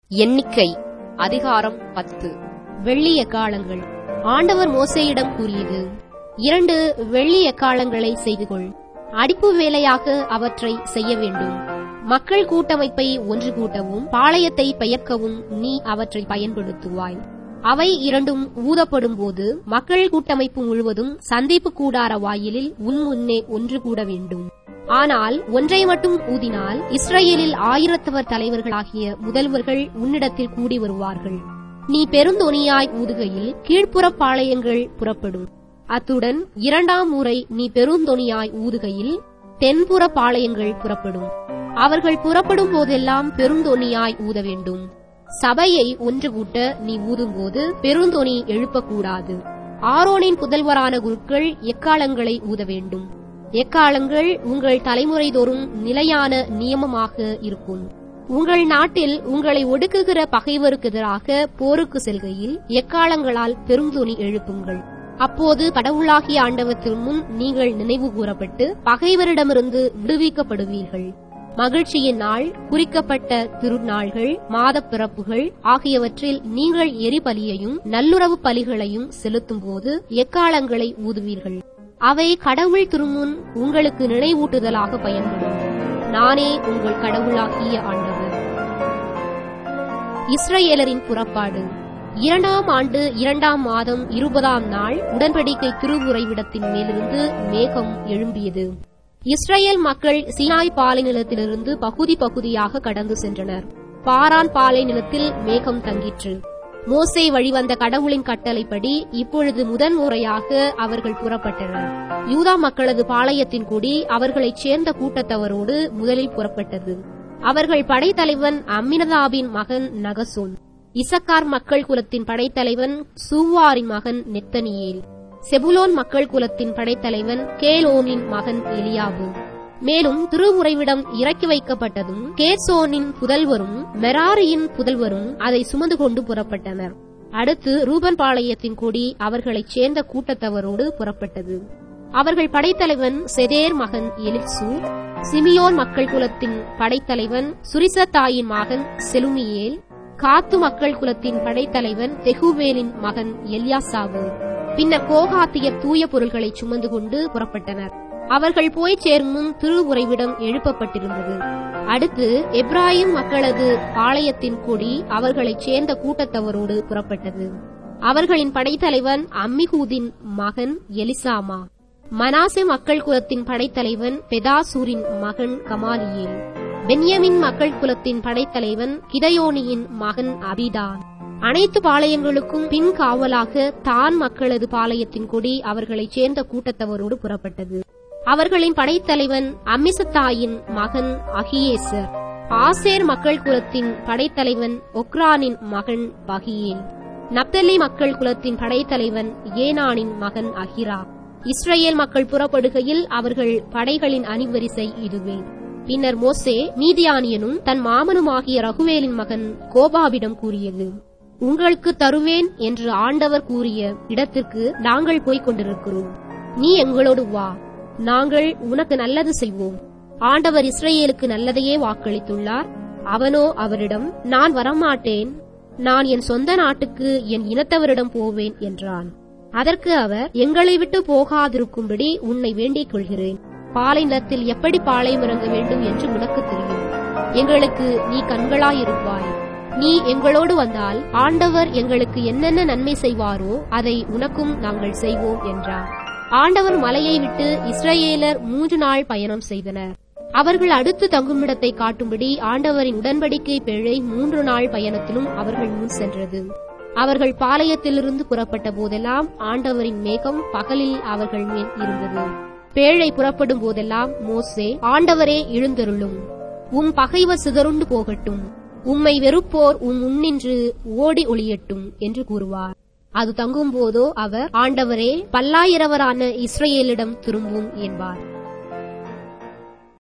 எண்ணிக்கை அதிகாரம் பத்து வெள்ளி எக்காளங்கள் ஆண்டவர் மோசேயிடம் கூறியது இரண்டு வெள்ளி எக்காளங்களை செய்து கொள் அடிப்பு வேலையாக அவற்றை செய்ய வேண்டும் மக்கள் கூட்டமைப்பை ஒன்று கூட்டவும் பாளையத்தை பெயர்க்கவும் நீ அவற்றை பயன்படுத்துவாய் அவை இரண்டும் ஊதப்படும் போது மக்கள் கூட்டமைப்பு முழுவதும் சந்திப்பு கூடார வாயிலில் உன் முன்னே ஒன்று கூட வேண்டும் ஆனால் ஒன்றை மட்டும் ஊதினால் இஸ்ரேலில் ஆயிரத்தவர் தலைவர்களாகிய முதல்வர்கள் உன்னிடத்தில் கூடி வருவார்கள் நீ பெருந்தொனியாய் ஊதுகையில் கீழ்ப்புறப் பாளையங்கள் புறப்படும் அத்துடன் இரண்டாம் முறை நீ பெருந்தொனியாய் ஊதுகையில் தென்புற பாளையங்கள் புறப்படும் அவர்கள் புறப்படும் போதெல்லாம் பெருந்தொனியாய் ஊத வேண்டும் சபையை ஒன்று கூட்ட நீ ஊதும்போது பெருந்தொனி எழுப்பக்கூடாது ஆரோனின் புதல்வரான குருக்கள் எக்காலங்களை ஊத வேண்டும் எக்காலங்கள் உங்கள் தலைமுறை தோறும் நிலையான நியமமாக இருக்கும் உங்கள் நாட்டில் உங்களை ஒடுக்குகிற பகைவருக்கு எதிராக போருக்கு செல்கையில் எக்காலங்களால் பெருந்தொனி எழுப்புங்கள் அப்போது கடவுளாகிய ஆண்டவத்தின் முன் நீங்கள் நினைவு கூறப்பட்டு பகைவரிடமிருந்து விடுவிக்கப்படுவீர்கள் மகிழ்ச்சியின் நாள் குறிக்கப்பட்ட திருநாள்கள் மாதப் பிறப்புகள் ஆகியவற்றில் நீங்கள் எரிபலியையும் நல்லுறவு பலிகளையும் செலுத்தும் போது எக்காலங்களை ஊதுவீர்கள் அவை கடவுள் திருமுன் உங்களுக்கு நினைவூட்டுதலாக பயன்படும் நானே உங்கள் கடவுளாகிய ஆண்டவர் இஸ்ரேலரின் புறப்பாடு இரண்டாம் ஆண்டு இரண்டாம் மாதம் இருபதாம் நாள் உடன்படிக்கை திருவுறைவிடத்தின் மேலிருந்து மேகம் எழும்பியது இஸ்ரேல் மக்கள் சீனாய் பாலை நிலத்திலிருந்து பகுதி பகுதியாக கடந்து சென்றனர் பாரான் பாலை நிலத்தில் மேகம் தங்கிற்று மோசே வழிவந்த கடவுளின் கட்டளைப்படி இப்பொழுது முதன்முறையாக அவர்கள் புறப்பட்டனர் யூதா மக்களது பாளையத்தின் கொடி அவர்களைச் சேர்ந்த கூட்டத்தவரோடு முதலில் புறப்பட்டது அவர்கள் படைத்தலைவன் அம்மினதாபின் மகன் நகசோன் இசக்கார் மக்கள் குலத்தின் படைத்தலைவன் சூவாரின் மகன் நெத்தனியேல் செபுலோன் மக்கள் குலத்தின் படைத்தலைவன் கேலோனின் மகன் எலியாபு மேலும் திருவுறைவிடம் இறக்கி வைக்கப்பட்டதும் கேசோனின் புதல்வரும் மெராரியின் புதல்வரும் அதை சுமந்து கொண்டு புறப்பட்டனர் அடுத்து ரூபன் பாளையத்தின் கொடி அவர்களைச் சேர்ந்த கூட்டத்தவரோடு புறப்பட்டது அவர்கள் படைத்தலைவன் செதேர் மகன் எலிப்சு சிமியோன் மக்கள் குலத்தின் படைத்தலைவன் சுரிசத்தாயின் மகன் செலுமியேல் காத்து மக்கள் குலத்தின் படைத்தலைவன் தெகுவேலின் மகன் எல்யாசாவு பின்னர் கோகாத்தியர் தூய பொருள்களை சுமந்து கொண்டு புறப்பட்டனர் அவர்கள் போய் சேரும் முன் திருவுறைவிடம் எழுப்பப்பட்டிருந்தது அடுத்து எப்ராஹிம் மக்களது பாளையத்தின் கொடி அவர்களைச் சேர்ந்த கூட்டத்தவரோடு புறப்பட்டது அவர்களின் படைத்தலைவன் அம்மிகூதின் மகன் எலிசாமா மனாசே மக்கள் குலத்தின் படைத்தலைவன் பெதாசூரின் மகன் கமாலியேல் பென்யமின் மக்கள் குலத்தின் படைத்தலைவன் கிதயோனியின் மகன் அபிதான் அனைத்து பாளையங்களுக்கும் பின் காவலாக தான் மக்களது பாளையத்தின் கொடி அவர்களைச் சேர்ந்த கூட்டத்தவரோடு புறப்பட்டது அவர்களின் படைத்தலைவன் அம்மிசத்தாயின் மகன் அகியேசர் ஆசேர் மக்கள் குலத்தின் படைத்தலைவன் ஒக்ரானின் மகன் பகியேல் நப்தலி மக்கள் குலத்தின் படைத்தலைவன் ஏனானின் மகன் அகிரா இஸ்ரேல் மக்கள் புறப்படுகையில் அவர்கள் படைகளின் அணிவரிசை இதுவே பின்னர் மோசே மீதியானியனும் தன் மாமனுமாகிய ரகுவேலின் மகன் கோபாவிடம் கூறியது உங்களுக்கு தருவேன் என்று ஆண்டவர் கூறிய இடத்திற்கு நாங்கள் போய்க் கொண்டிருக்கிறோம் நீ எங்களோடு வா நாங்கள் உனக்கு நல்லது செய்வோம் ஆண்டவர் இஸ்ரேலுக்கு நல்லதையே வாக்களித்துள்ளார் அவனோ அவரிடம் நான் வரமாட்டேன் நான் என் சொந்த நாட்டுக்கு என் இனத்தவரிடம் போவேன் என்றான் அதற்கு அவர் எங்களை விட்டு போகாதிருக்கும்படி உன்னை வேண்டிக் கொள்கிறேன் பாலை நிலத்தில் எப்படி பாளையம் இறங்க வேண்டும் என்று உனக்கு தெரியும் எங்களுக்கு நீ கண்களாயிருப்பாய் நீ எங்களோடு வந்தால் ஆண்டவர் எங்களுக்கு என்னென்ன நன்மை செய்வாரோ அதை உனக்கும் நாங்கள் செய்வோம் என்றார் ஆண்டவர் மலையை விட்டு இஸ்ரேலர் மூன்று நாள் பயணம் செய்தனர் அவர்கள் அடுத்து தங்குமிடத்தை காட்டும்படி ஆண்டவரின் உடன்படிக்கை பேழை மூன்று நாள் பயணத்திலும் அவர்கள் முன் சென்றது அவர்கள் பாளையத்திலிருந்து புறப்பட்ட போதெல்லாம் ஆண்டவரின் மேகம் பகலில் அவர்கள் மேல் இருந்தது பேழை புறப்படும் போதெல்லாம் மோசே ஆண்டவரே எழுந்தருளும் உம் பகைவர் சிதறுண்டு போகட்டும் உம்மை வெறுப்போர் உம் முன்னின்று ஓடி ஒளியட்டும் என்று கூறுவார் அது தங்கும் போதோ அவர் ஆண்டவரே பல்லாயிரவரான இஸ்ரேலிடம் திரும்பும் என்பார்